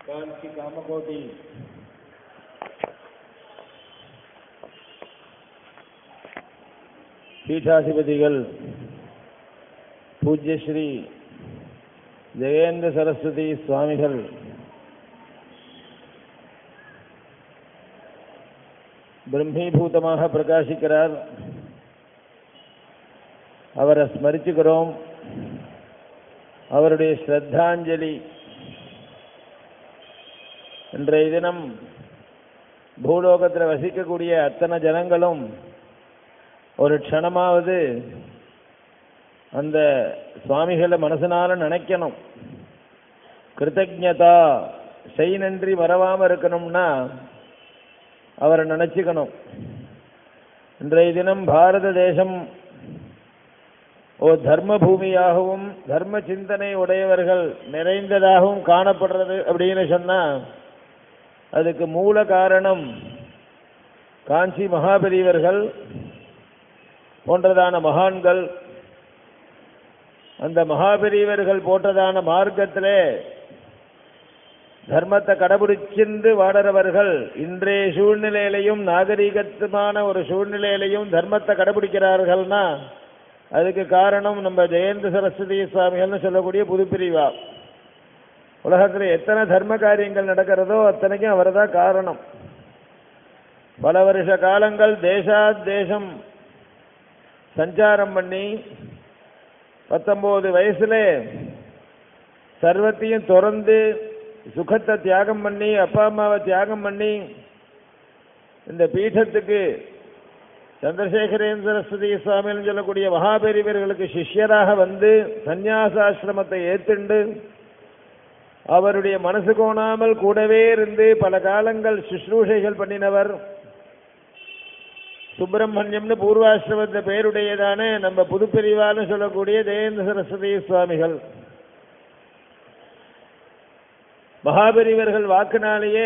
காஞ்சி காமகோட்டி பீఠாதிபதிகள் பூஜ்ய ஸ்ரீ ஜெயேந்திர சரஸ்வதி சுவாமிகள் பிரம்மீபூதமாக பிரகாசிக்கிறார் அவரை ஸ்மரிச்சுக்கிறோம் அவருடைய ஸ்ரத்தாஞ்சலி இன்றைய தினம் பூலோகத்தில் வசிக்கக்கூடிய அத்தனை ஜனங்களும் ஒரு க்ஷணமாவது அந்த சுவாமிகளை மனசனால நினைக்கணும் கிருத்தஜதா செய் நன்றி மறவாம இருக்கணும்னா அவரை நினைச்சுக்கணும் இன்றைய தினம் பாரத தேசம் ஓ தர்ம பூமியாகவும் தர்ம சிந்தனை உடையவர்கள் நிறைந்ததாகவும் காணப்படுறது அப்படின்னு சொன்னா அதுக்கு மூல காரணம் காஞ்சி மகாபெரியவர்கள் போன்றதான மகான்கள் அந்த மகாபெரியவர்கள் போன்றதான மார்க்கத்திலே தர்மத்தை கடைபிடிச்சிருந்து வாடுறவர்கள் இன்றைய சூழ்நிலையிலையும் நாகரீகத்துமான ஒரு சூழ்நிலையிலையும் தர்மத்தை கடைபிடிக்கிறார்கள்னா அதுக்கு காரணம் நம்ம ஜெயந்த சரஸ்வதி சுவாமிகள்னு சொல்லக்கூடிய புதுப்பிரிவா உலகத்தில் எத்தனை தர்ம காரியங்கள் நடக்கிறதோ அத்தனைக்கும் அவர் தான் காரணம் பல வருஷ காலங்கள் தேசாத் தேசம் சஞ்சாரம் பண்ணி பத்தொன்பது வயசுல சர்வத்தையும் திறந்து சுகத்தை தியாகம் பண்ணி அப்பா அம்மாவை தியாகம் பண்ணி இந்த பீഠத்துக்கு சந்திரசேகரேந்திர சரஸ்வதி சுவாமின்னு சொல்லக்கூடிய மகாபெரிவர்களுக்கு சிஷ்யராக வந்து சந்நியாசாசிரமத்தை ஏத்துண்டு அவருடைய மனசு கோணாமல் கூடவே இருந்து பல காலங்கள் சுஷ்ரூஷைகள் பண்ணினவர் சுப்பிரமணியம்னு பூர்வாசிரமத்த பேருடையதான நம்ம புதுப்பிரிவான்னு சொல்லக்கூடிய ஜெயந்த சரஸ்வதி சுவாமிகள் மகாபெரிவர்கள் வாக்குனாலேயே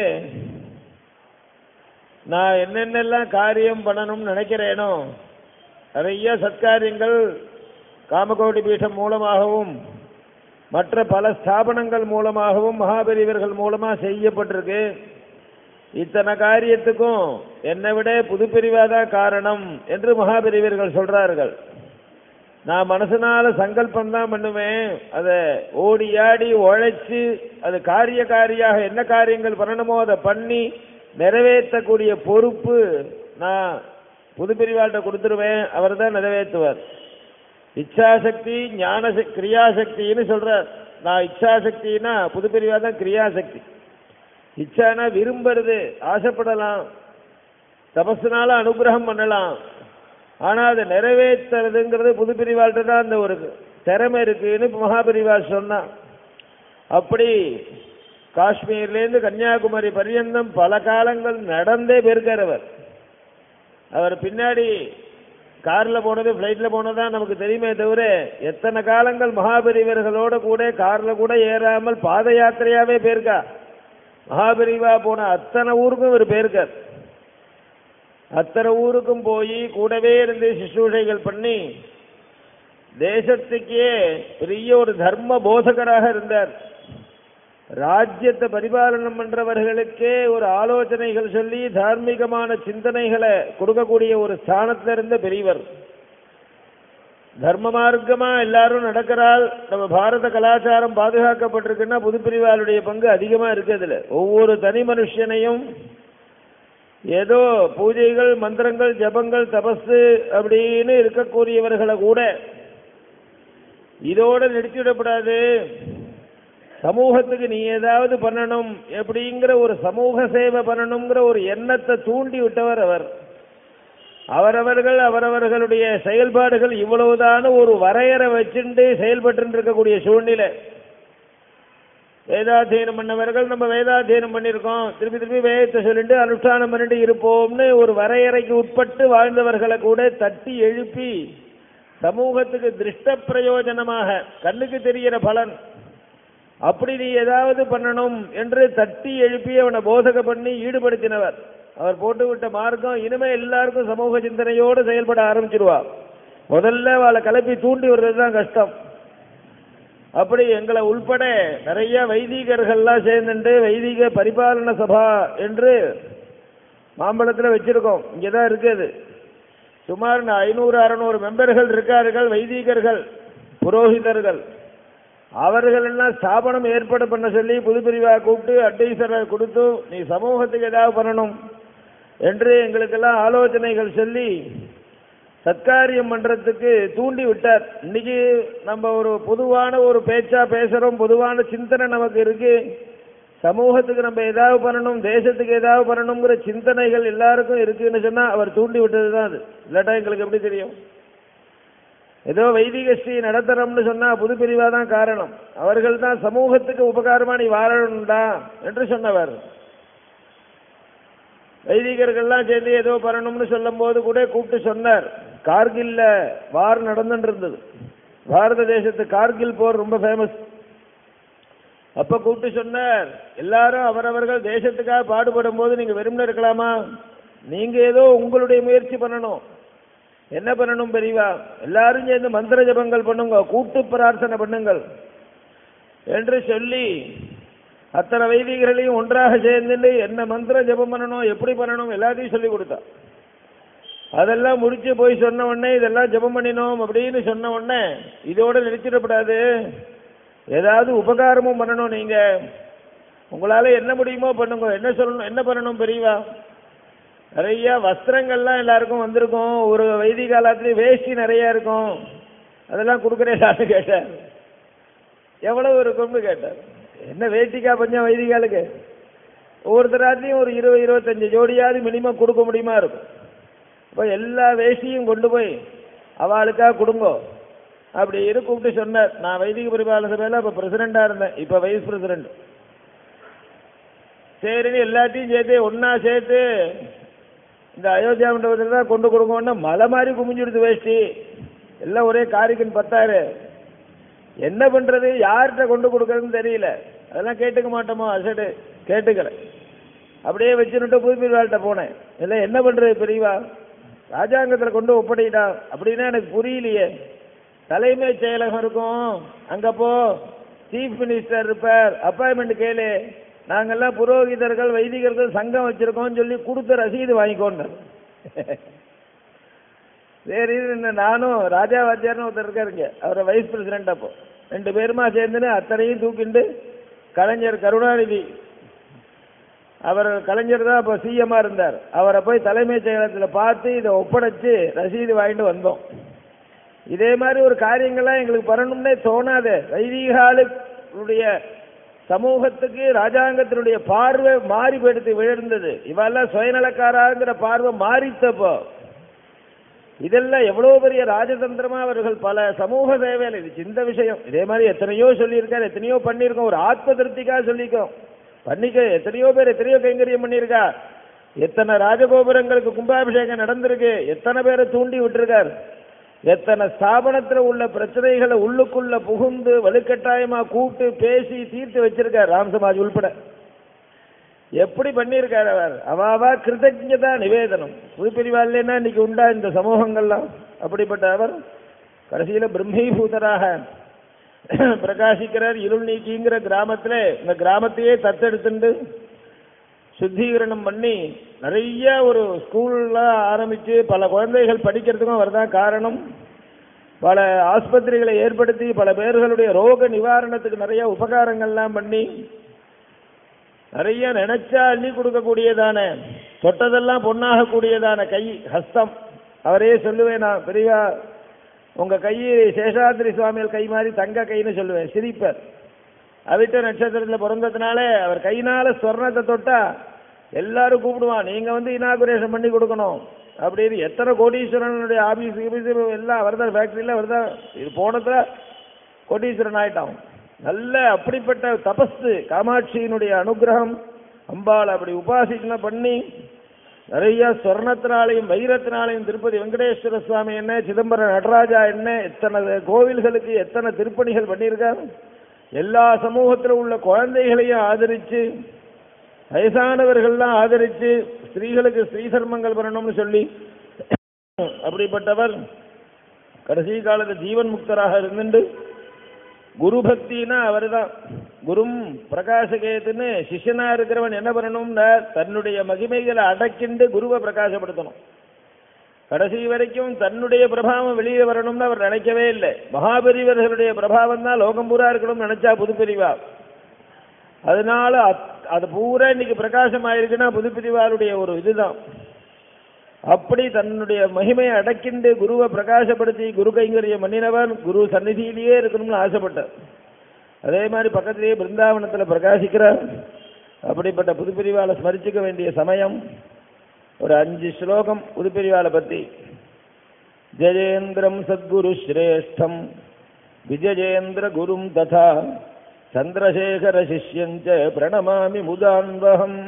நான் என்னென்னலாம் காரியம் பண்ணணும்னு நினைக்கிறேனோ நிறைய சத்காரியங்கள் காமகோடி பீடம் மூலமாகவும் மற்ற பல ஸ்தாபனங்கள் மூலமாகவும் மகாபெரிவர்கள் மூலமா செய்யப்பட்டிருக்கு இத்தனை காரியத்துக்கும் என்னை விட புதுப்பிரிவாதான் காரணம் என்று மகாபெரிவர்கள் சொல்றார்கள் நான் மனசுனால சங்கல்பம் தான் பண்ணுவேன் அதை ஓடி ஆடி உழைச்சு அது காரிய காரியாக என்ன காரியங்கள் பண்ணணுமோ அதை பண்ணி நிறைவேற்றக்கூடிய பொறுப்பு நான் புதுப்பிரிவாள்கிட்ட கொடுத்துருவேன் அவர் தான் நிறைவேற்றுவார் இச்சாசக்தி ஞான கிரியாசக்தின்னு சொல்றார் நான் இச்சாசக்தினா புதுப்பிரிவா தான் கிரியாசக்தி இச்சானா விரும்புறது ஆசைப்படலாம் தபசுனால அனுகிரகம் பண்ணலாம் ஆனா அதை நிறைவேற்றுறதுங்கிறது புதுப்பிரிவாள்கிட்ட தான் அந்த ஒரு திறமை இருக்குன்னு மகாபரிவாள் சொன்னான் அப்படி காஷ்மீர்லேருந்து கன்னியாகுமரி பரியந்தம் பல காலங்கள் நடந்தே போயிருக்கார் அவர் அவர் பின்னாடி கார்ல போனது ஃப்ளைட்ல போனதான் நமக்கு தெரியுமே தவிர எத்தனை காலங்கள் மகாபெரிவர்களோட கூட கார்ல கூட ஏறாமல் பாத யாத்திரையாவே போயிருக்கா மகாபெரிவா போன அத்தனை ஊருக்கும் இவர் போயிருக்கார் அத்தனை ஊருக்கும் போய் கூடவே இருந்து சிசூஷைகள் பண்ணி தேசத்துக்கே பெரிய ஒரு தர்ம போதகராக இருந்தார் ராஜ்யத்தை பரிபாலனம் பண்றவர்களுக்கே ஒரு ஆலோசனைகள் சொல்லி தார்மீகமான சிந்தனைகளை கொடுக்கக்கூடிய ஒரு ஸ்தானத்தில் இருந்த பெரியவர் தர்ம மார்க்கமா எல்லாரும் நடக்கிறாள் நம்ம பாரத கலாச்சாரம் பாதுகாக்கப்பட்டிருக்குன்னா புதுப்பிரிவாளுடைய பங்கு அதிகமா இருக்கு அதுல ஒவ்வொரு தனி மனுஷனையும் ஏதோ பூஜைகள் மந்திரங்கள் ஜபங்கள் தபசு அப்படின்னு இருக்கக்கூடியவர்களை கூட இதோட நிறுத்திவிடக்கூடாது சமூகத்துக்கு நீ ஏதாவது பண்ணணும் எப்படிங்கிற ஒரு சமூக சேவை பண்ணணுங்கிற ஒரு எண்ணத்தை தூண்டி விட்டவர் அவர் அவரவர்கள் அவரவர்களுடைய செயல்பாடுகள் இவ்வளவுதான ஒரு வரையறை வச்சுட்டு செயல்பட்டு இருக்கக்கூடிய சூழ்நிலை வேதாத்தியனம் பண்ணவர்கள் நம்ம வேதாத்தியனம் பண்ணியிருக்கோம் திருப்பி திருப்பி வேதத்தை சொல்லிட்டு அனுஷ்டானம் பண்ணிட்டு இருப்போம்னு ஒரு வரையறைக்கு உட்பட்டு வாழ்ந்தவர்களை கூட தட்டி எழுப்பி சமூகத்துக்கு திருஷ்ட பிரயோஜனமாக கண்ணுக்கு தெரிகிற பலன் அப்படி நீ ஏதாவது பண்ணணும் என்று தட்டி எழுப்பி அவனை போதக பண்ணி ஈடுபடுத்தினவர் அவர் போட்டு விட்ட மார்க்கம் இனிமே எல்லாருக்கும் சமூக சிந்தனையோடு செயல்பட ஆரம்பிச்சிருவா முதல்ல அவளை கிளப்பி தூண்டி வர்றது தான் கஷ்டம் அப்படி எங்களை உள்பட நிறைய வைதிகர்கள்லாம் சேர்ந்துட்டு வைதிக பரிபாலன சபா என்று மாம்பழத்தில் வச்சிருக்கோம் இங்கே தான் இருக்குது சுமார் ஐநூறு அறநூறு மெம்பர்கள் இருக்கார்கள் வைதிகர்கள் புரோகிதர்கள் அவர்கள் எல்லாம் ஸ்தாபனம் ஏற்பாடு பண்ண சொல்லி புது பிரிவா கூப்பிட்டு அட்வைசரை கொடுத்து நீ சமூகத்துக்கு ஏதாவது பண்ணணும் என்று எங்களுக்கெல்லாம் ஆலோசனைகள் சொல்லி சத்காரியம் பண்றதுக்கு தூண்டி விட்டார் இன்னைக்கு நம்ம ஒரு பொதுவான ஒரு பேச்சா பேசுறோம் பொதுவான சிந்தனை நமக்கு இருக்கு சமூகத்துக்கு நம்ம ஏதாவது பண்ணணும் தேசத்துக்கு ஏதாவது பண்ணணுங்கிற சிந்தனைகள் எல்லாருக்கும் இருக்குன்னு சொன்னா அவர் தூண்டி விட்டது தான் அது இல்லாட்டா எங்களுக்கு எப்படி தெரியும் ஏதோ வைதிக ஸ்ரீ நடத்துறோம்னு சொன்னா புது பிரிவா தான் காரணம் அவர்கள் தான் சமூகத்துக்கு உபகாரமா நீ வாழணும்டா என்று சொன்னவர் வைதிகர்கள்லாம் சேர்ந்து ஏதோ பண்ணணும்னு சொல்லும் போது கூட கூப்பிட்டு சொன்னார் கார்கில்ல வார் நடந்துட்டு இருந்தது பாரத தேசத்து கார்கில் போர் ரொம்ப ஃபேமஸ் அப்ப கூப்பிட்டு சொன்னார் எல்லாரும் அவரவர்கள் தேசத்துக்காக பாடுபடும் போது நீங்க வெறும்னு இருக்கலாமா நீங்க ஏதோ உங்களுடைய முயற்சி பண்ணணும் என்ன பண்ணணும் பெரியவா எல்லாரும் சேர்ந்து மந்திர ஜபங்கள் பண்ணுங்க கூட்டு பிரார்த்தனை பண்ணுங்கள் என்று சொல்லி அத்தனை வைதிகர்களையும் ஒன்றாக சேர்ந்துட்டு என்ன மந்திர ஜபம் பண்ணணும் எப்படி பண்ணணும் எல்லாத்தையும் சொல்லி கொடுத்தா அதெல்லாம் முடிச்சு போய் சொன்ன உடனே இதெல்லாம் ஜெபம் பண்ணினோம் அப்படின்னு சொன்ன உடனே இதோட நிறுத்திடக்கூடாது ஏதாவது உபகாரமும் பண்ணணும் நீங்க உங்களால என்ன முடியுமோ பண்ணுங்க என்ன சொல்லணும் என்ன பண்ணணும் பெரியவா நிறைய வஸ்திரங்கள்லாம் எல்லாருக்கும் வந்திருக்கும் ஒரு வைதிக காலத்துலேயும் வேஷ்டி நிறைய இருக்கும் அதெல்லாம் கொடுக்குறேன் கேட்டார் எவ்வளவு இருக்கும்னு கேட்டார் என்ன வேட்டிக்கா பஞ்சம் வைதிகாலுக்கு ஒவ்வொருத்தராத்தையும் ஒரு இருபது இருபத்தஞ்சு ஜோடியாவது மினிமம் கொடுக்க முடியுமா இருக்கும் இப்போ எல்லா வேஷ்டியும் கொண்டு போய் அவளுக்காக கொடுங்கோ அப்படி இரு கூப்பிட்டு சொன்னார் நான் வைதிக பரிபாலன சபையில் இப்போ பிரசிடெண்டாக இருந்தேன் இப்போ வைஸ் பிரசிடெண்ட் சரின்னு எல்லாத்தையும் சேர்த்து ஒன்றா சேர்த்து இந்த அயோத்தியா மண்டபத்தில் தான் கொண்டு கொடுங்கன்னு மலை மாதிரி குமிஞ்சிடுது வேஷ்டி எல்லாம் ஒரே காரிக்கன் பத்தாரு என்ன பண்றது யார்கிட்ட கொண்டு கொடுக்கறதுன்னு தெரியல அதெல்லாம் கேட்டுக்க மாட்டோமோ அசடு கேட்டுக்கல அப்படியே வச்சுன்னுட்டு புதுப்பிரிவாள்கிட்ட போனேன் இல்லை என்ன பண்றது பெரியவா ராஜாங்கத்தில் கொண்டு ஒப்படைடா அப்படின்னா எனக்கு புரியலையே தலைமை செயலகம் இருக்கும் அங்க போ சீஃப் மினிஸ்டர் இருப்பார் அப்பாயின்மெண்ட் கேளு நாங்கெல்லாம் புரோகிதர்கள் வைதிகர்கள் சங்கம் வச்சிருக்கோம்னு சொல்லி கொடுத்த ரசீது வாங்கிக்கோன்னு சரி இந்த நானும் ராஜா வாத்தியார்னு ஒருத்தர் இருக்காருங்க அவரை வைஸ் பிரசிடென்ட் அப்போ ரெண்டு பேருமா சேர்ந்துன்னு அத்தனையும் தூக்கிண்டு கலைஞர் கருணாநிதி அவர் கலைஞர் தான் அப்போ சிஎம்மாக இருந்தார் அவரை போய் தலைமைச் செயலகத்தில் பார்த்து இதை ஒப்படைச்சு ரசீது வாங்கிட்டு வந்தோம் இதே மாதிரி ஒரு காரியங்கள்லாம் எங்களுக்கு பண்ணணும்னே தோணாது வைதிகாலுடைய சமூகத்துக்கு ராஜாங்கத்தினுடைய பார்வை மாறி போயிடுத்து விழுந்தது இவெல்லாம் சுயநலக்காராங்கிற பார்வை மாறித்தப்போ இதெல்லாம் எவ்வளவு பெரிய ராஜதந்திரமா அவர்கள் பல சமூக சேவையில் இது சிந்த விஷயம் இதே மாதிரி எத்தனையோ சொல்லியிருக்காரு எத்தனையோ பண்ணியிருக்கோம் ஒரு ஆத்ம திருப்திக்காக சொல்லிக்கோம் பண்ணிக்க எத்தனையோ பேர் எத்தனையோ கைங்கரியம் பண்ணியிருக்கா எத்தனை ராஜகோபுரங்களுக்கு கும்பாபிஷேகம் நடந்திருக்கு எத்தனை பேரை தூண்டி விட்டுருக்கார் எத்தனை ஸ்தாபனத்துல உள்ள பிரச்சனைகளை உள்ளுக்குள்ள புகுந்து வலுக்கட்டாயமா கூப்பிட்டு பேசி தீர்த்து வச்சிருக்கார் ராம் சமாஜ் உள்பட எப்படி பண்ணியிருக்கார் அவர் அவாவா கிருதஜதா நிவேதனம் புதுப்பிரிவாள்னா இன்னைக்கு உண்டா இந்த சமூகங்கள்லாம் அப்படிப்பட்ட அவர் கடைசியில பிரம்மீபூதராக பிரகாசிக்கிறார் இருள் நீக்கிங்கிற கிராமத்துல இந்த கிராமத்தையே தத்தெடுத்துண்டு சுத்திகரணம் பண்ணி நிறைய ஒரு ஸ்கூல்லாம் ஆரம்பிச்சு பல குழந்தைகள் படிக்கிறதுக்கும் அவர் தான் காரணம் பல ஆஸ்பத்திரிகளை ஏற்படுத்தி பல பேர்களுடைய ரோக நிவாரணத்துக்கு நிறைய உபகாரங்கள்லாம் பண்ணி நிறைய நினைச்சா அள்ளி கொடுக்கக்கூடியதான தொட்டதெல்லாம் பொண்ணாக கூடியதான கை ஹஸ்தம் அவரே சொல்லுவேன் நான் பெரியவா உங்க கை சேஷாத்ரி சுவாமிகள் கை மாதிரி தங்க கைன்னு சொல்லுவேன் சிரிப்பர் அவிட்ட நட்சத்திரத்தில் பிறந்ததுனால அவர் கையினால ஸ்வர்ணத்தை தொட்டா எல்லாரும் கூப்பிடுவான் நீங்க வந்து இனாகுரேஷன் பண்ணி கொடுக்கணும் அப்படின்னு எத்தனை கோடீஸ்வரனுடைய ஆபீஸ் கீபீஸ் எல்லாம் அவர் தான் ஃபேக்டரியில் அவர் தான் இது போனதுல கோடீஸ்வரன் ஆயிட்டான் நல்ல அப்படிப்பட்ட தபஸ்து காமாட்சியினுடைய அனுகிரகம் அம்பாள் அப்படி உபாசிக்கணும் பண்ணி நிறைய சொர்ணத்தினாலையும் வைரத்தினாலையும் திருப்பதி வெங்கடேஸ்வர சுவாமி என்ன சிதம்பரம் நடராஜா என்ன எத்தனை கோவில்களுக்கு எத்தனை திருப்பணிகள் பண்ணியிருக்காரு எல்லா சமூகத்தில் உள்ள குழந்தைகளையும் ஆதரிச்சு வயசானவர்கள்லாம் ஆதரிச்சு ஸ்திரீகளுக்கு ஸ்ரீ தர்மங்கள் பண்ணணும்னு சொல்லி அப்படிப்பட்டவர் கடைசி காலத்து ஜீவன் முக்தராக இருந்துட்டு குரு பக்தினா அவர்தான் குரும் பிரகாசகேதுன்னு சிஷ்யனா இருக்கிறவன் என்ன பண்ணணும்னா தன்னுடைய மகிமைகளை அடக்கிண்டு குருவை பிரகாசப்படுத்தணும் கடைசி வரைக்கும் தன்னுடைய பிரபாவம் வெளியே வரணும்னு அவர் நினைக்கவே இல்லை மகாபெரிவர்களுடைய பிரபாவம் தான் லோகம் பூரா இருக்கணும்னு நினைச்சா புதுப்பிரிவா அதனால அத்- அது பூரா இன்னைக்கு பிரகாசம் ஆயிருக்குன்னா புதுப்பிரிவாருடைய ஒரு இதுதான் அப்படி தன்னுடைய மகிமையை அடக்கிண்டு குருவை பிரகாசப்படுத்தி குரு கைங்கரியம் பண்ணினவன் குரு சந்நிதியிலேயே இருக்கணும்னு ஆசைப்பட்டார் அதே மாதிரி பக்கத்திலேயே பிருந்தாவனத்தில் பிரகாசிக்கிறார் அப்படிப்பட்ட புதுப்பிரிவாலை ஸ்மரிச்சுக்க வேண்டிய சமயம் ஒரு அஞ்சு ஸ்லோகம் புதுப்பிரிவாலை பற்றி ஜெயேந்திரம் சத்குரு சிரேஷ்டம் விஜயேந்திர குரும் ததா சந்திரசேகர சிஷ்யஞ்ச பிரணமாமி முதான்வகம்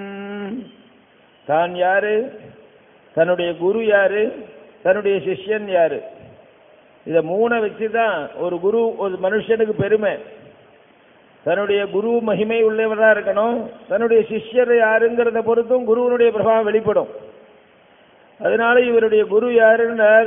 தான் யாரு தன்னுடைய குரு யாரு தன்னுடைய சிஷ்யன் யாரு இதை மூணை வச்சு தான் ஒரு குரு ஒரு மனுஷனுக்கு பெருமை தன்னுடைய குரு மகிமை உள்ளவராக இருக்கணும் தன்னுடைய சிஷ்யர் யாருங்கிறத பொறுத்தும் குருவனுடைய பிரபாவம் வெளிப்படும் அதனால இவருடைய குரு யாருன்னார்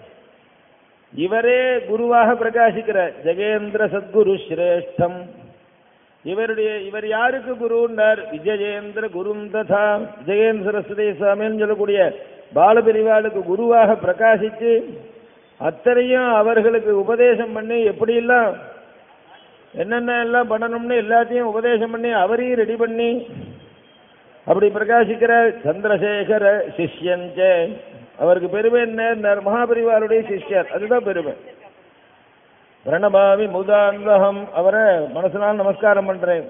இவரே குருவாக பிரகாசிக்கிறார் ஜெகேந்திர சத்குரு சிரேஷ்டம் இவருடைய இவர் யாருக்கு குருன்னார் விஜயேந்திர குரும் ததா விஜயேந்திர சரஸ்வதி சுவாமின்னு சொல்லக்கூடிய பாலபிரிவாளுக்கு குருவாக பிரகாசித்து அத்தனையும் அவர்களுக்கு உபதேசம் பண்ணி எப்படியெல்லாம் என்னென்ன எல்லாம் பண்ணணும்னு எல்லாத்தையும் உபதேசம் பண்ணி அவரையும் ரெடி பண்ணி அப்படி பிரகாசிக்கிற சந்திரசேகர சிஷ்யஞ்ச அவருக்கு பெருமை என்ன மகாபரிவாருடைய சிஷ்யர் அதுதான் பெருமை பிரணபாவி முதான்வகம் அவரை மனசனால் நமஸ்காரம் பண்றேன்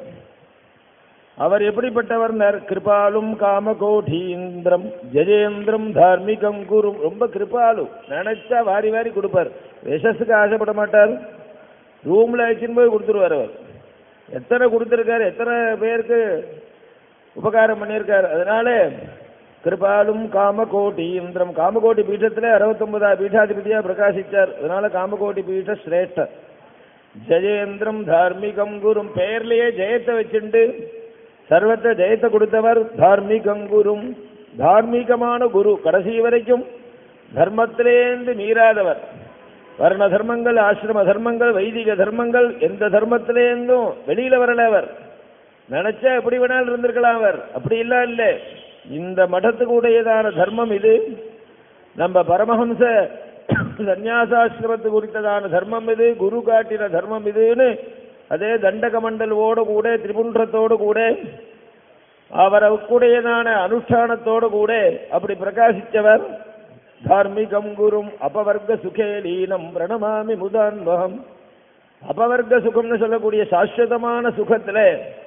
அவர் எப்படிப்பட்டவர் கிருபாலும் காமகோடீந்திரம் ஜெயேந்திரம் தார்மிகம் குரு ரொம்ப கிருபாலு நினைச்சா வாரி வாரி கொடுப்பார் விஷஸுக்கு ஆசைப்பட மாட்டார் ரூம்ல வச்சுன்னு போய் கொடுத்துருவார் அவர் எத்தனை கொடுத்துருக்காரு எத்தனை பேருக்கு உபகாரம் பண்ணியிருக்காரு அதனால கிருபாலும் காமகோட்டி இந்திரம் காமகோட்டி பீഠத்தில் அறுபத்தொன்பதா பீட்டாதிபதியா பிரகாசிச்சார் அதனால காமகோட்டி பீட சிரேஷ்டர் ஜெயேந்திரம் தார்மிகம் குரும் பெயர்லயே ஜெயத்தை வச்சுண்டு சர்வத்தை ஜெயத்தை கொடுத்தவர் தார்மிகம் குரும் தார்மீகமான குரு கடைசி வரைக்கும் தர்மத்திலேந்து மீறாதவர் வர்ண தர்மங்கள் ஆசிரம தர்மங்கள் வைதிக தர்மங்கள் எந்த தர்மத்திலேருந்தும் வெளியில வரல அவர் நினைச்சா எப்படி வேணாலும் இருந்திருக்கலாம் அவர் அப்படி இல்ல இல்ல இந்த மடத்துக்கு உடையதான தர்மம் இது நம்ம பரமஹம்ச சந்நியாசாசிரமத்து குறித்ததான தர்மம் இது குரு காட்டின தர்மம் இதுன்னு அதே தண்டக மண்டலோடு கூட திரிபுன்றத்தோடு கூட அவருக்குடையதான அனுஷ்டானத்தோடு கூட அப்படி பிரகாசித்தவர் தார்மிகம் குரும் அபவர்க்க சுகே லீனம் பிரணமாமி முதான்வகம் அபவர்க்க சுகம்னு சொல்லக்கூடிய சாஸ்வதமான சுகத்துல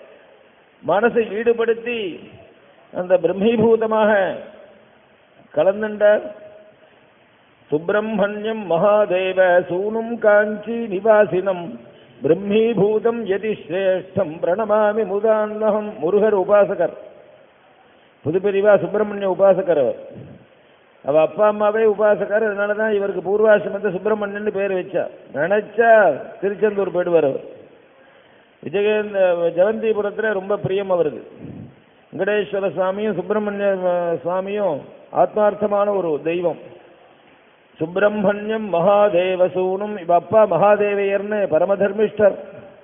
மனசை ஈடுபடுத்தி அந்த பிரம்மீபூதமாக கலந்துண்டார் சுப்பிரமணியம் மகாதேவ சூனும் காஞ்சி நிவாசினம் பிரம்மீபூதம் எதி சிரேஷ்டம் பிரணமாமி முதான்வகம் முருகர் உபாசகர் புதுப்பெரிவா சுப்பிரமணிய உபாசகர் அவர் அவ அப்பா அம்மாவே உபாசகர் அதனால தான் இவருக்கு பூர்வாசிரமத்தை சுப்பிரமணியன் பேர் வச்சா நினைச்சா திருச்செந்தூர் போயிடுவார் அவர் விஜயேந்திர ஜவந்திபுரத்தில் ரொம்ப பிரியம் அவருக்கு வெங்கடேஸ்வர சுவாமியும் சுப்பிரமணிய அஹ், சுவாமியும் ஆத்மார்த்தமான ஒரு தெய்வம் சுப்பிரமணியம் மகாதேவசூனும் இவ அப்பா மகாதேவையர்னு பரமதர்மிஷ்டர்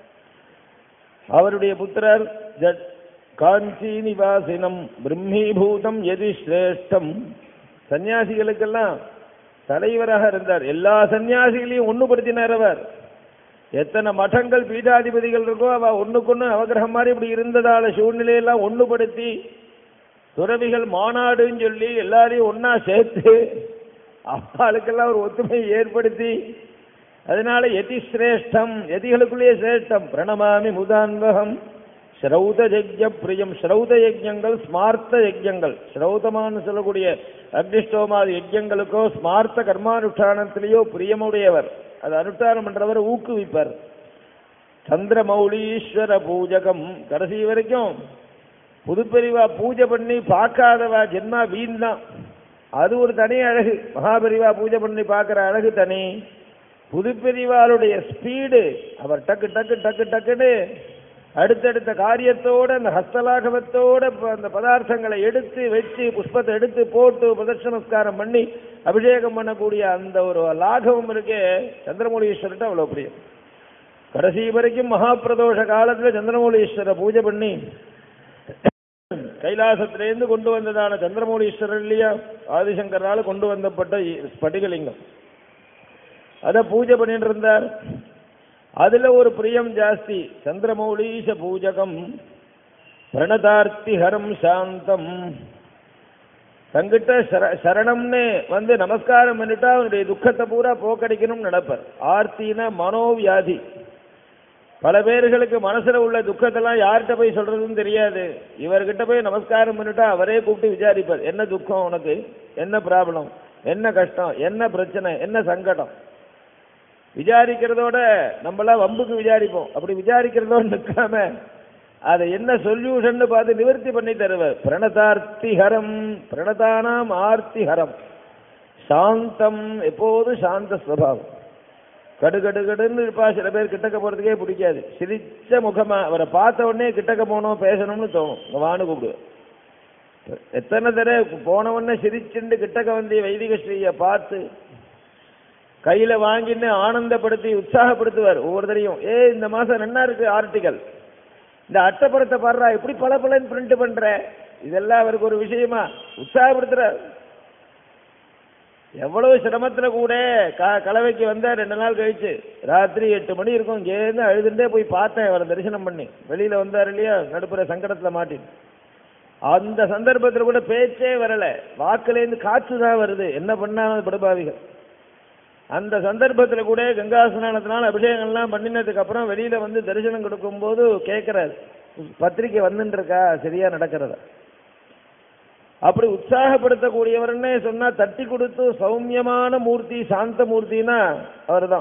அவருடைய புத்திரர் ஜ- காஞ்சி நிவாசினம் பிரம்மீபூதம் எதி சிரேஷ்டம் சன்னியாசிகளுக்கெல்லாம் தலைவராக இருந்தார் எல்லா சன்னியாசிகளையும் ஒண்ணுபடுத்தினார் அவர் எத்தனை மഠங்கள் பீடாதிபதிகள் இருக்கோ அவ ஒண்ணுக்கொண்ணு அவகிரகம் மாதிரி இப்படி இருந்ததால சூழ்நிலையெல்லாம் ஒண்ணுபடுத்தி துறவிகள் மாநாடுன்னு சொல்லி எல்லாரையும் ஒண்ணா சேர்த்து அவளுக்கெல்லாம் ஒரு ஒத்துமையை ஏற்படுத்தி அதனால எதி சிரேஷ்டம் எதிகளுக்குள்ளேயே சிரேஷ்டம் பிரணமாமி முதான்வகம் ஸ்ரௌத யஜ்ய பிரியம் ஸ்ரௌத யஜ்யங்கள் ஸ்மார்த்த யஜ்யங்கள் ஸ்ரௌதமான்னு சொல்லக்கூடிய அக்னிஷ்டோமாதி யஜ்யங்களுக்கோ ஸ்மார்த்த கர்மானுஷ்டானத்திலேயோ பிரியமுடையவர் அது அனுஷ்டானம் பண்றவர் ஊக்குவிப்பார் சந்திரமௌலீஸ்வர பூஜகம் கடைசி வரைக்கும் புதுப்பெரிவா பூஜை பண்ணி பார்க்காதவா ஜென்மா வீண் தான் அது ஒரு தனி அழகு மகாபெரிவா பூஜை பண்ணி பார்க்குற அழகு தனி புதுப்பெரிவாளுடைய ஸ்பீடு அவர் டக்கு டக்கு டக்கு டக்குன்னு அடுத்தடுத்த காரியத்தோட அந்த ஹஸ்தலாகவத்தோட ப- அந்த பதார்த்தங்களை எடுத்து வச்சு புஷ்பத்தை எடுத்து போட்டு பிரதட்சணஸ்காரம் பண்ணி அபிஷேகம் பண்ணக்கூடிய அந்த ஒரு லாகவம் இருக்கே சந்திரமௌலீஸ்வரர்கிட்ட அவ்வளோ பிரியம் கடைசி வரைக்கும் மகாபிரதோஷ காலத்துல சந்திரமௌலீஸ்வர பூஜை பண்ணி கைலாசத்திலேருந்து கொண்டு வந்ததான சந்திரமௌலீஸ்வரர் இல்லையா ஆதிசங்கரால கொண்டு வந்தப்பட்ட இ- ஸ்படிகலிங்கம் அத பூஜை பண்ணிட்டு இருந்தார் அதுல ஒரு பிரியம் ஜாஸ்தி சந்திரமௌலீஷ பூஜகம் பிரணதார்த்தி ஹரம் சாந்தம் தங்கிட்ட சர- சரணம்னு வந்து நமஸ்காரம் பண்ணிட்டா அவனுடைய துக்கத்தை பூரா போக்கடிக்கணும்னு நினைப்பார் ஆர்த்தினா மனோவியாதி பல பேர்களுக்கு மனசுல உள்ள துக்கத்தெல்லாம் யார்கிட்ட போய் சொல்றதுன்னு தெரியாது இவர்கிட்ட போய் நமஸ்காரம் பண்ணிட்டா அவரே கூப்பிட்டு விசாரிப்பார் என்ன துக்கம் உனக்கு என்ன ப்ராப்ளம் என்ன கஷ்டம் என்ன பிரச்சனை என்ன சங்கடம் விசாரிக்கிறதோட நம்மளாம் வம்புக்கு விசாரிப்போம் அப்படி விசாரிக்கிறதோட நிற்காம அதை என்ன சொல்யூஷன் பார்த்து நிவர்த்தி பண்ணி தருவார் பிரணதார்த்தி ஹரம் பிரணதானாம் ஆர்த்தி ஹரம் சாந்தம் எப்போதும் சாந்த ஸ்வபாவம் கடு கடு கடுன்னு இருப்பா சில பேர் கிட்டக்க போறதுக்கே பிடிக்காது சிரிச்ச முகமா அவரை பார்த்த உடனே கிட்டக்க போகணும் பேசணும்னு தோணும் இங்க வான்னு கூப்பிடுவேன் எத்தனை தடவை போன உடனே சிரிச்சுண்டு கிட்டக்க வந்து வைதிக ஸ்ரீயை பார்த்து கையில வாங்கின்னு ஆனந்தப்படுத்தி உற்சாகப்படுத்துவார் ஒவ்வொருத்தரையும் ஏ இந்த மாசம் என்ன இருக்கு ஆர்டிகல் இந்த அட்டைப்படத்தை பாடுறா எப்படி பல பலன்னு பிரிண்ட் பண்ற இதெல்லாம் அவருக்கு ஒரு விஷயமா உற்சாகப்படுத்துறார் எவ்வளவு சிரமத்துல கூட க- கலவைக்கு வந்தார் ரெண்டு நாள் கழிச்சு ராத்திரி எட்டு மணி இருக்கும் இங்கேருந்து அழுதுண்டே போய் பார்த்தேன் அவரை தரிசனம் பண்ணி வெளியில வந்தார் இல்லையா நடுப்புற சங்கடத்துல மாட்டி அந்த சந்தர்ப்பத்துல கூட பேச்சே வரல வாக்குலேருந்து காற்று தான் வருது என்ன பண்ணாலும் படுபாவிகள் அந்த சந்தர்ப்பத்துல கூட கங்கா ஸ்நானத்தினால அபிஷேகம்லாம் பண்ணினதுக்கு அப்புறம் வெளியில வந்து தரிசனம் கொடுக்கும்போது கேட்கிறார் பத்திரிக்கை வந்துட்டு இருக்கா சரியா நடக்கிறதா அப்படி உற்சாகப்படுத்தக்கூடியவர்னே சொன்னா தட்டி கொடுத்து சௌமியமான மூர்த்தி சாந்த மூர்த்தினா அவர்தான்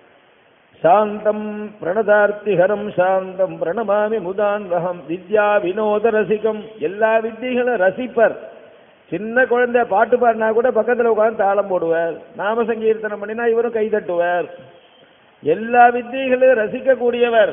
சாந்தம் பிரணதார்த்திஹரம் சாந்தம் பிரணமாமி முதான்வகம் வித்யா வினோத ரசிகம் எல்லா வித்திகளும் ரசிப்பர் சின்ன குழந்தை பாட்டு பாடினா கூட பக்கத்துல உட்கார்ந்து தாளம் போடுவார் நாம சங்கீர்த்தனம் பண்ணினா இவரும் கை தட்டுவார் எல்லா வித்தியைகளையும் ரசிக்கக்கூடியவர்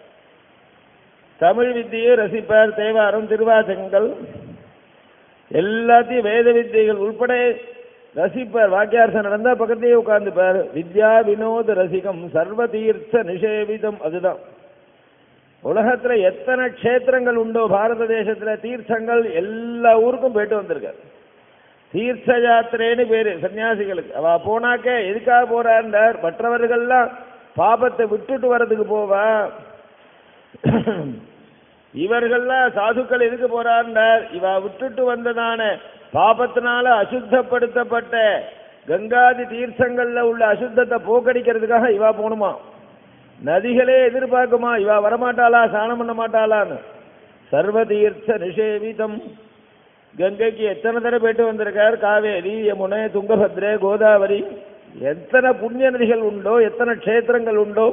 தமிழ் வித்தியை ரசிப்பார் தேவாரம் திருவாசகங்கள் எல்லாத்தையும் வேத வித்தியைகள் உள்பட ரசிப்பார் வாக்கியார்த்தம் நடந்தா பக்கத்தையே உட்கார்ந்துப்பார் வித்யா வினோத ரசிகம் சர்வ தீர்த்த நிஷேவிதம் அதுதான் உலகத்துல எத்தனை க்ஷேத்திரங்கள் உண்டோ பாரத தேசத்துல தீர்த்தங்கள் எல்லா ஊருக்கும் போயிட்டு வந்திருக்கார் தீர்த்த யாத்திரைன்னு பேரு சன்னியாசிகளுக்கு அவ போனாக்க எதுக்காக போறாண்டார் மற்றவர்கள்லாம் பாபத்தை விட்டுட்டு வர்றதுக்கு போவா இவர்கள்லாம் சாதுக்கள் எதுக்கு போறாண்டார் இவ விட்டுட்டு வந்ததான பாபத்தினால அசுத்தப்படுத்தப்பட்ட கங்காதி தீர்த்தங்கள்ல உள்ள அசுத்தத்தை போக்கடிக்கிறதுக்காக இவா போகணுமா நதிகளே எதிர்பார்க்குமா இவா வரமாட்டாளா ஸ்நானம் பண்ண மாட்டாளான்னு சர்வ தீர்த்த நிஷேவிதம் கங்கைக்கு எத்தனை தடவை போயிட்டு வந்திருக்கார் காவேரி யமுனை துங்கபத்ரை கோதாவரி எத்தனை புண்ணிய நதிகள் உண்டோ எத்தனை க்ஷேத்திரங்கள் உண்டோ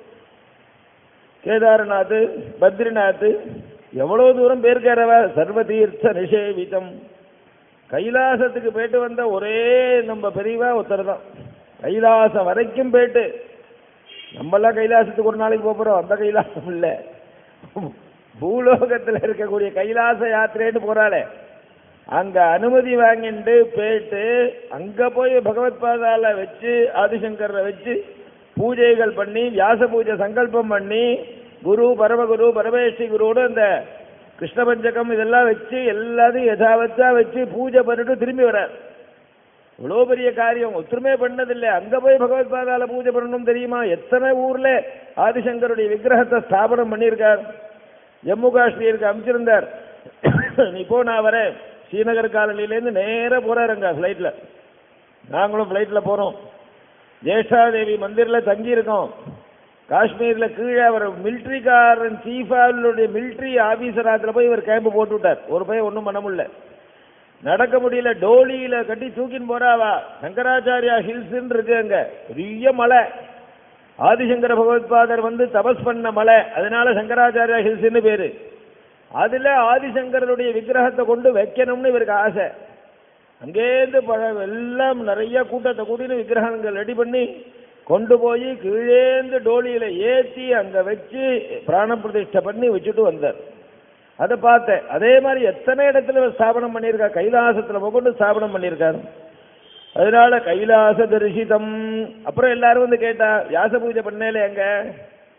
கேதார்நாத் பத்ரிநாத் எவ்வளவு தூரம் போயிருக்காரவ சர்வ தீர்த்த நிஷேவிதம் கைலாசத்துக்கு போயிட்டு வந்த ஒரே நம்ம பெரியவா ஒருத்தர் தான் கைலாசம் வரைக்கும் போயிட்டு நம்மெல்லாம் கைலாசத்துக்கு ஒரு நாளைக்கு போப் போறோம் அந்த கைலாசம் இல்ல பூலோகத்துல இருக்கக்கூடிய கைலாச யாத்திரைன்னு போறாளே அங்க அனுமதி வாங்கிட்டு போயிட்டு அங்க போய் பகவத் பாதால வச்சு ஆதிசங்கரை வச்சு பூஜைகள் பண்ணி வியாச பூஜை சங்கல்பம் பண்ணி குரு பரமகுரு பரமேஸ்வரி குருவோட அந்த கிருஷ்ண பஞ்சகம் இதெல்லாம் வச்சு எல்லாத்தையும் யதாவத்தா வச்சு பூஜை பண்ணிட்டு திரும்பி வரார் இவ்வளோ பெரிய காரியம் ஒத்துமே பண்ணதில்லை அங்க போய் பகவத் பாதால பூஜை பண்ணணும் தெரியுமா எத்தனை ஊர்ல ஆதிசங்கருடைய விக்கிரகத்தை ஸ்தாபனம் பண்ணியிருக்கார் ஜம்மு காஷ்மீருக்கு அமைச்சிருந்தார் நீ போ நான் வரேன் ஸ்ரீநகர் காலனிலேருந்து நேரா போறாரு அங்க ஃப்ளைட்ல நாங்களும் ஃப்ளைட்ல போறோம் ஜேஷ்டாதேவி மந்திர்ல தங்கி இருக்கோம் காஷ்மீர்ல கீழே அவர் மிலிட்ரிக்காரன் சீஃபாவுடைய மிலிட்ரி ஆபீசராத்துல போய் இவர் கேம்ப் போட்டு விட்டார் ஒரு பையன் ஒன்றும் பண்ண முடியல நடக்க முடியல டோலியில கட்டி தூக்கின்னு போறாவா சங்கராச்சாரியா ஹில்ஸ்ன்னு இருக்கு அங்க பெரிய மலை ஆதிசங்கர பகவத்பாதர் வந்து தபஸ் பண்ண மலை அதனால சங்கராச்சாரியா ஹில்ஸ்னு பேரு அதுல ஆதிசங்கரருடைய விக்கிரகத்தை கொண்டு வைக்கணும்னு இவருக்கு ஆசை அங்கேருந்து பழ எல்லாம் நிறைய கூட்டத்தை கூட்டின்னு விக்கிரகங்கள் ரெடி பண்ணி கொண்டு போய் கீழேந்து டோலியில ஏத்தி அங்க வச்சு பிராண பிரதிஷ்டை பண்ணி வச்சுட்டு வந்தார் அதை பார்த்தேன் அதே மாதிரி எத்தனை இடத்துல இவர் ஸ்தாபனம் பண்ணியிருக்கா கைலாசத்துல கொண்டு ஸ்தாபனம் பண்ணியிருக்காரு அதனால கைலாச தரிசிதம் அப்புறம் எல்லாரும் வந்து கேட்டா வியாச பூஜை பண்ணல எங்க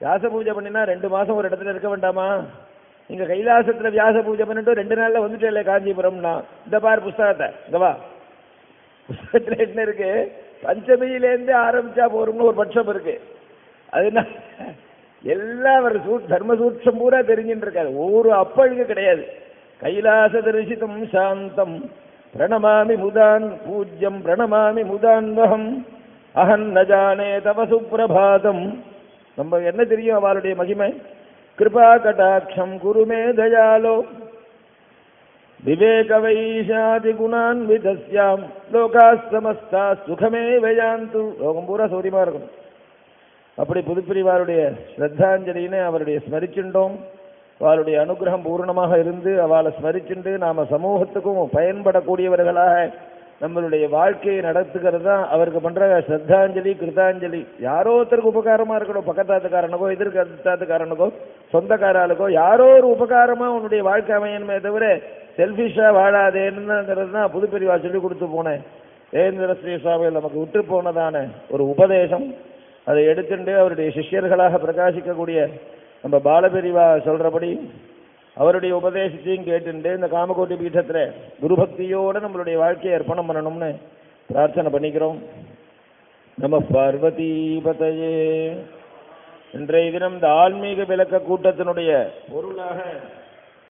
வியாச பூஜை பண்ணினா ரெண்டு மாசம் ஒரு இடத்துல இருக்க வேண்டாமா இங்க கைலாசத்துல வியாச பூஜை பண்ணிட்டு ரெண்டு நாள்ல வந்துட்டே காஞ்சிபுரம்னா இந்த பார் புஸ்தகத்தை இங்க வா புஸ்தகத்துல என்ன இருக்கு பஞ்சமியிலேருந்து ஆரம்பிச்சா போறோம்னு ஒரு பட்சம் இருக்கு அதுனா எல்லாம் அவர் சூ தர்ம சூட்சம் பூரா தெரிஞ்சுட்டு இருக்காரு ஒவ்வொரு அப்பழுக்கு கிடையாது கைலாச தரிசிதம் சாந்தம் பிரணமாமி முதான் பூஜ்யம் பிரணமாமி முதான்வகம் அகன் நஜானே தவ சுப்பிரபாதம் நம்ம என்ன தெரியும் அவளுடைய மகிமை கிருபா கடாட்சம் குருமே தயாலோ விவேக வைஷாதி குணான் விதஸ்யாம் லோகா சமஸ்தா சுகமே வயாந்து லோகம் பூரா சௌரியமா இருக்கும் அப்படி புதுப்பிரிவாருடைய ஸ்ரத்தாஞ்சலின்னு அவருடைய ஸ்மரிச்சுண்டோம் அவளுடைய அனுகிரகம் பூர்ணமாக இருந்து அவளை ஸ்மரிச்சுண்டு நாம சமூகத்துக்கும் பயன்படக்கூடியவர்களாக நம்மளுடைய வாழ்க்கையை நடத்துகிறது தான் அவருக்கு பண்ற ஸ்ரத்தாஞ்சலி கிருதாஞ்சலி யாரோ ஒருத்தருக்கு உபகாரமா இருக்கணும் பக்கத்தாத்துக்காரனுக்கோ எதிர்கத்தாத்துக்காரனுக்கோ சொந்தக்காராளுக்கோ யாரோ ஒரு உபகாரமா உன்னுடைய வாழ்க்கை அமையணுமே தவிர செல்ஃபிஷா வாழாதேன்னுங்கிறது தான் புதுப்பிரிவா சொல்லி கொடுத்து போனேன் தேவேந்திர ஸ்ரீ சுவாமிகள் நமக்கு விட்டு போனதான ஒரு உபதேசம் அதை எடுத்துட்டு அவருடைய சிஷ்யர்களாக பிரகாசிக்கக்கூடிய நம்ம பாலபெரிவா சொல்றபடி அவருடைய உபதேசத்தையும் கேட்டுண்டு இந்த காமகோட்டி பீഠத்துல குரு பக்தியோட நம்மளுடைய வாழ்க்கையை அர்ப்பணம் பண்ணணும்னு பிரார்த்தனை பண்ணிக்கிறோம் நம்ம பார்வதி பதையே இன்றைய தினம் இந்த ஆன்மீக விளக்க கூட்டத்தினுடைய பொருளாக